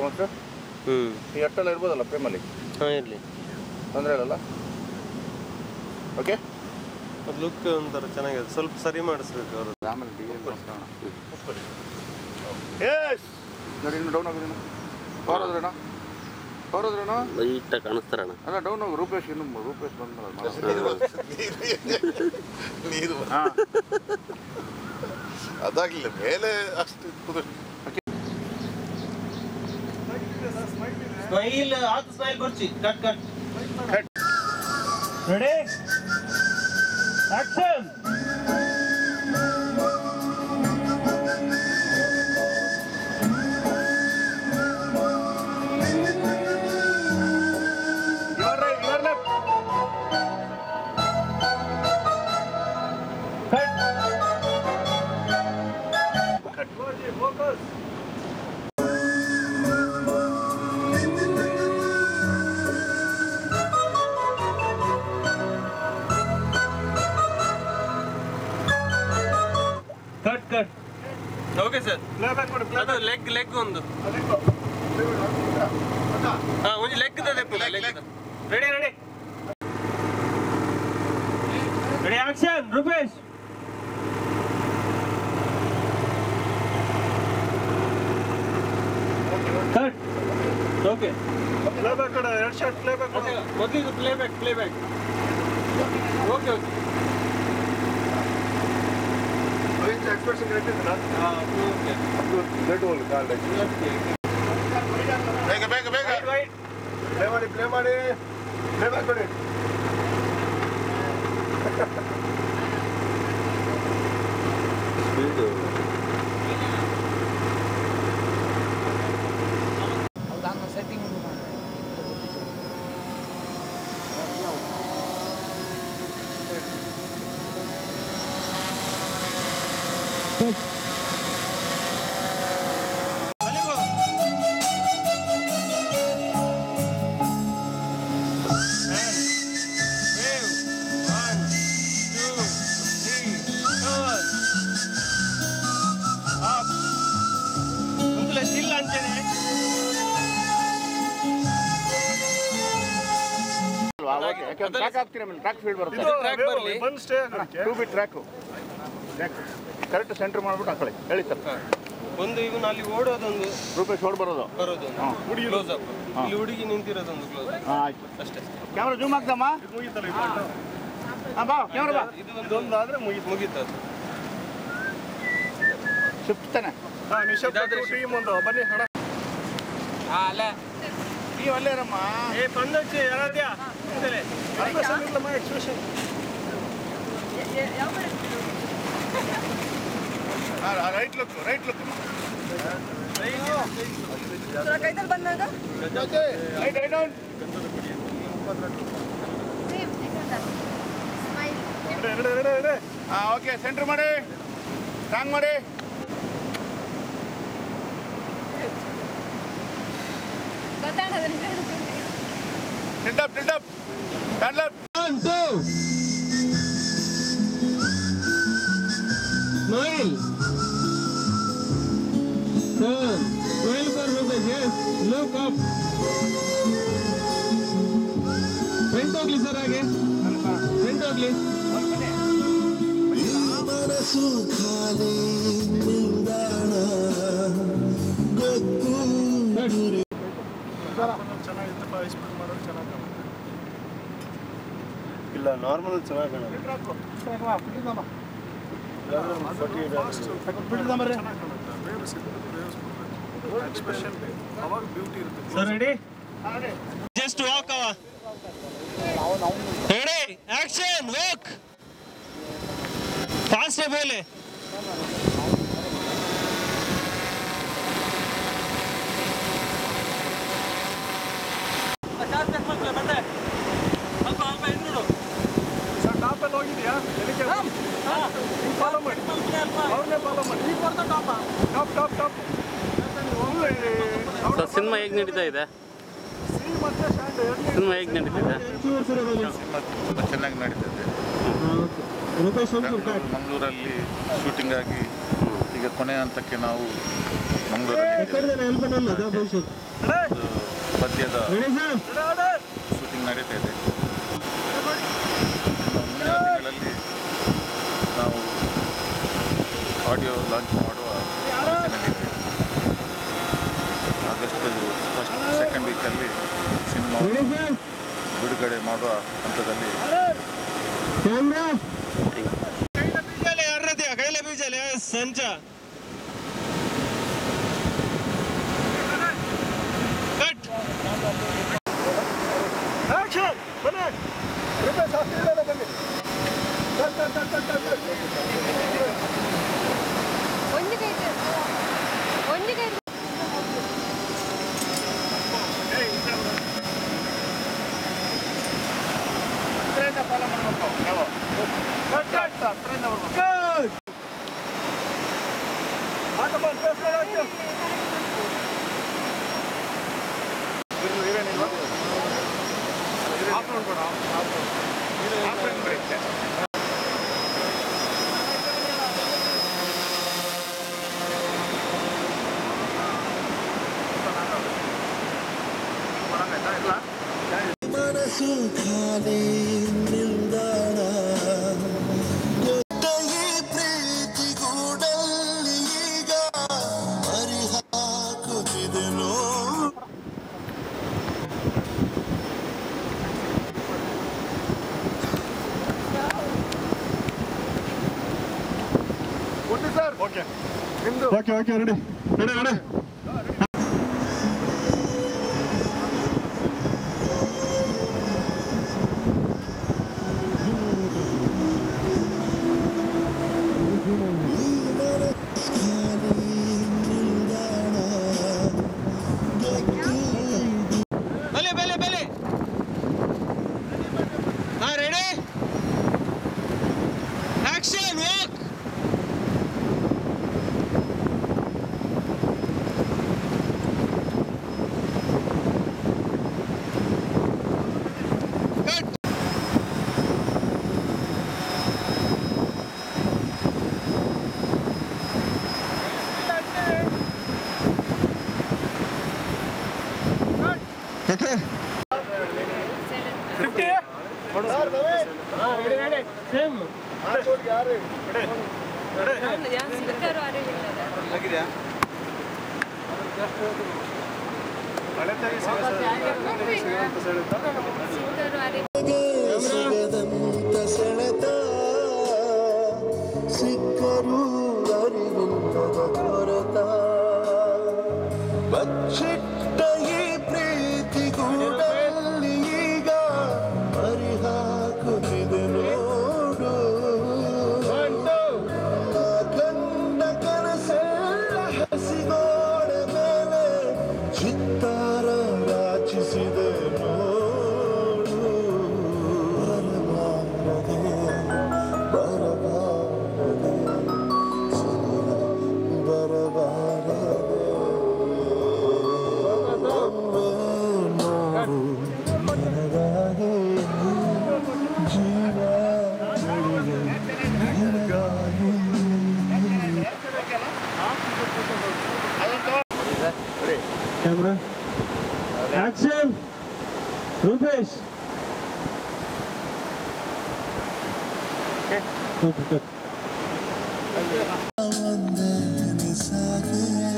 ಮಾತ್ರ ಹ್ಞೂ ಈ ಎಟ್ಟೆಲ್ಲ ಇರ್ಬೋದಲ್ಲ ಫ್ರೇಮಲ್ಲಿ ಹಾಂ ಇರಲಿ ತೊಂದರೆ ಇಲ್ಲಲ್ಲ ಓಕೆ ಅದು ಲುಕ್ ಒಂಥರ ಚೆನ್ನಾಗಿದೆ ಸ್ವಲ್ಪ ಸರಿ ಮಾಡಿಸ್ಬೇಕು ಅವರು ಎಸ್ ನೋಡಿ ಇನ್ನು ಡೌನ್ ಆಗೋದೇನು ಪವರ್ ಹೋದ್ರೇನೋ ಪವರ್ ಹೋದ್ರೇನೋ ಲೈಟಾಗಿ ಕಾಣಿಸ್ತಾರಣ್ಣ ಅಲ್ಲ ಡೌನ್ ಹೋಗಿ ರೂಪೇಶ್ ಇನ್ನು ರೂಪೇಶ್ ಬಂದ್ಮೇಲೆ ನೀರು ಹಾಂ ಅದಾಗಲಿಲ್ಲ ಮೇಲೆ ಅಷ್ಟು ಕುದುರೆ ಸ್ಮೈಲ್ ಆತ ಸ್ಮೈಲ್ ಕೊಡ್ಚಿ cut cut ready action Your right, your left. Cut cut okay sir ಅದು ಲೆಗ್ ಲೆಗ್ ಒಂದು ಹಾ ಒಂಜಿ ಲೆಗ್ ದೆಪ್ಪುಲ leg ready ready ready action Rupesh cut okay playback ಕಡೆ ಎರಡು ಶಾರ್ಟ್ ಪ್ಲೇಬ್ಯಾಕ್ ಮೊದಲಿದು playback playback okay okay expression correct ಇದೆಯಾ okay blood hole call ಬೇಗ ಬೇಗ ಬೇಗ ಪ್ಲೇ ಮಾಡಿ ಪ್ಲೇ ಮಾಡಿ ಪ್ಲೇಬ್ಯಾಕ್ ಕೊಡಿ ಸ್ಪೀಡು ಯಾಕಂದ್ರೆ ಟ್ರ್ಯಾಕ್ ಹಾಕ್ತೀರ ಮೇಲೆ ಟ್ರ್ಯಾಕ್ ಫೀಲ್ಡ್ ಬರುತ್ತೆ track ಬರ್ಲಿ. ಬಂದು ಸ್ಟೇ ಆಗೋದಕ್ಕೆ two B track correct centre ಮಾಡ್ಬಿಟ್ಟು ಹಾಕೊಳ್ಳಿ ಹೇಳಿ ಸರ್ ಒಂದು ಇವನು ಅಲ್ಲಿ ಓಡೋದೊಂದು ರೂಪೇಶ್ ಹೊಡ್ ಬರೋದು ಬರೋದು ಹಾಂ ಕ್ಲೋಸ್ ಅಪ್ ಇಲ್ಲಿ ಹುಡುಗಿ ನಿಂತಿರೋದೊಂದು ಕ್ಲೋಸ್ ಹಾಂ ಆಯ್ತು ಅಷ್ಟೇ ಕ್ಯಾಮ್ರಾ ಜೂಮ್ ಆಗ್ದಮ್ಮ ಮುಗಿತಲ್ಲ ಹಾಂ ಬಾ ಕ್ಯಾಮ್ರಾ ಬಾ ಇದು ಒಂದು ಇದೊಂದು ಆದ್ರೆ ಮುಗಿತು ಮುಗೀತು ಅದು ಶಿಫ್ಟ್ ತಾನೆ ಹಾ ನಿಶಬ್ದ ಟೀಮ್ ಒಂದು ಬನ್ನಿ ಹಣ ನೀವು ಅಲ್ಲೇನಮ್ಮ ಏ ಬಂದಚ್ಚಿ ಯಾರದ್ಯಾ ಎಕ್ಸ್ಪ್ರೆಷನ್ ಇಲ್ಲಮ್ಮ expression right look right look ಕೈದಲ್ಲಿ ಬಂದಾಗ ರೈಟ್ ರೈಟ್ ಡೌನ್ ಎರಡು ಎರಡು ಎರಡು ಹಾಂ ಓಕೆ ಸೆಂಟ್ರ್ ಮಾಡಿ ಸ್ಟ್ರಾಂಗ್ ಮಾಡಿ tilt up tilt up turn left Smile. Turn. Smile for Rupesh. Yes. Look up. Front ಹೋಗ್ಲಿ ಸರ್ ಹಾಗೆ ಫ್ರಂಟ್ ಹೋಗ್ಲಿ ಚೆನ್ನಾಗಿತ್ತಪ್ಪ ಇಸ್ಬಿಟ್ಟು ಮಾಡೋದು ಚೆನ್ನಾಗಿ ಕಾಣುತ್ತೆ ಇಲ್ಲ ನಾರ್ಮಲ್ ಚೆನ್ನಾಗಿ ಕಾಣೋದು ಎಕ್ಸ್ಪ್ರೆಷನ್ ಅವಾಗ ಬ್ಯೂಟಿ ಇರುತ್ತೆ ಸರ್ ರೆಡಿ ಜಸ್ಟ್ ವಾಕ್ ಅವ ರೆಡಿ ಆಕ್ಷನ್ ವಾಕ್ ಫಾಸ್ಟ್ ಬೋಲೆ ಸರ್ ಟಾಪಲ್ಲಿ ಹೋಗಿದ್ಯಾ ಎಲ್ಲಿಗೆ ಫಾಲೋ ಮಾಡಿ ಅವ್ರನ್ನೇ ಫಾಲೋ ಮಾಡಿ top top top sir cinema ಹೇಗೆ ನಡೀತಾ ಇದೆ ಸಿ ಮತ್ತೆ ಶಾಂಡ್ ಎರಡು ಸಿನಿಮಾ ಹೇಗೆ ನಡೀತಿದೆ ತುಂಬ ಚೆನ್ನಾಗಿ ನಡೀತದೆ ಮಂಗಳೂರಲ್ಲಿ ಶೂಟಿಂಗ್ ಆಗಿ ಈಗ ಕೊನೆ ಹಂತಕ್ಕೆ ನಾವು ಮಂಗಳೂರಲ್ಲಿ ಇದ್ದೇವೆ. ಒಂದು ಪದ್ಯದ ಶೂಟಿಂಗ್ ನಡೀತಾ ಇದೆ ಇನ್ನು ಮುಂದಿನ ದಿನಗಳಲ್ಲಿ ನಾವು ಆಡಿಯೋ ಲಾಂಚ್ ಮಾಡುವ ಆಲೋಚನೆಯಲ್ಲಿದೆ ಆಗಸ್ಟ್ ಫಸ್ಟ್ ಸೆಕೆಂಡ್ ವೀಕಲ್ಲಿ ಸಿನಿಮಾ ಬಿಡುಗಡೆ ಮಾಡುವ ಹಂತದಲ್ಲಿ ಕೈಲ ಬೀಜಲೆ ಸಂಚ ಕಟ್ ಆಕ್ಷನ್ ಬನ್ನಿ ರೂಪೇಶ್ ಹತ್ತಿರ ಬನ್ನಿ cut cut cut cut cut ಒಂದಿಗೆ ಐತೆ ಒಂದಿಗೆ ಐತೆ ಹಾಕಪ್ಪ ಫೇಸ್ ಮಾಡಿ ಹಾಕಿ ಮನಸ್ಸು ಖಾಲಿ ನಿಲ್ದಾಣ ದೊಡ್ಡ ಈ ಪ್ರೀತಿ ಗೂಡಲ್ಲಿ ಈಗ ಮರಿ ಹಾಕುತ್ತಿದೆ ನೋಡು ಕೊಡಿ ಸರ್ ಓಕೆ ನಿಮ್ದು okay okay ready ready ready ಬಲೆ ಬಲೆ ಬಲೆ ಹಾ ರೆಡಿ ಆಕ್ಷನ್ ವಾಕ್ ಸಿಕ್ಕರು ಅರಿವಿಲ್ಲ ಸಿಕ್ಕರು ಅರಿವಿಲ್ಲ ಸಿಗದಂತ ಸೆಳೆತ ಸಿಕ್ಕರೂ ಅರಿವಿಲ್ಲದ ಕೊರತ ಬಚ್ಚಿಟ್ಟ ಈ ಪ್ರೀತಿ ಗೂಡಲ್ಲಿ ಈಗ ಮರಿ ಹಾಕುತ್ತಿದೆ ನೋಡು ನಾ ಕಂಡ ಕನಸೆಲ್ಲ ಹಸಿಗೋಡ ಮೇಲೆ ಚಿತ್ತಾರ ರಾಚಿಸಿದೆ ನೋಡು ಬರಬಾರದೆ ಬರಬಾರದೆ ಚಿನ್ನ ಬರಬಾರದೆ ಒಮ್ಮೆ ನೋಡು ನಿನಗಾಗಿ ಜೀವ ಉಳಿದೆ ನಿನಗಾಗಿ camera action Rupesh okay cut ಒಂದೇ ನಿಸಾಗೆ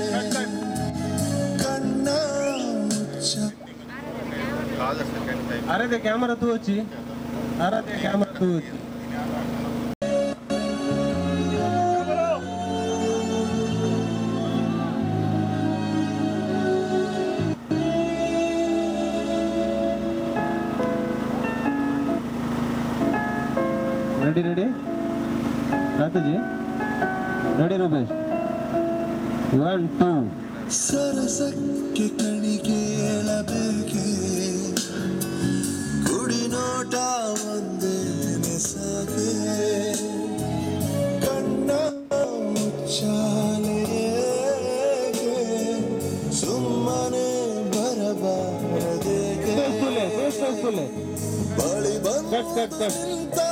ಕಣ್ಣ ಮುಚ್ಚ August second time Aradhya camera ತೂ ಹಚ್ಚಿ ಆರಾಧ್ಯ ಕ್ಯಾಮರಾ ತೂ ಹಚ್ಚಿ ರೆಡಿ ರೆಡಿ ರಾತಾಜಿ ರೆಡಿ ರೂಪೇಶ್ ಒನ್ ಟೂ ಸರಸಕ್ಕೆ ಕಣಿಗೆ ಏಳಬೇಕೆ ಕುಡಿ ನೋಟ ಒಂದೇ ಸಾಗೆ ಕಣ್ಣ ಮುಚ್ಚಾಲೆಗೆ ಸುಮ್ಮನೆ ಬರಬಾರದೇಗೆ ಬಳಿ ಬಂದ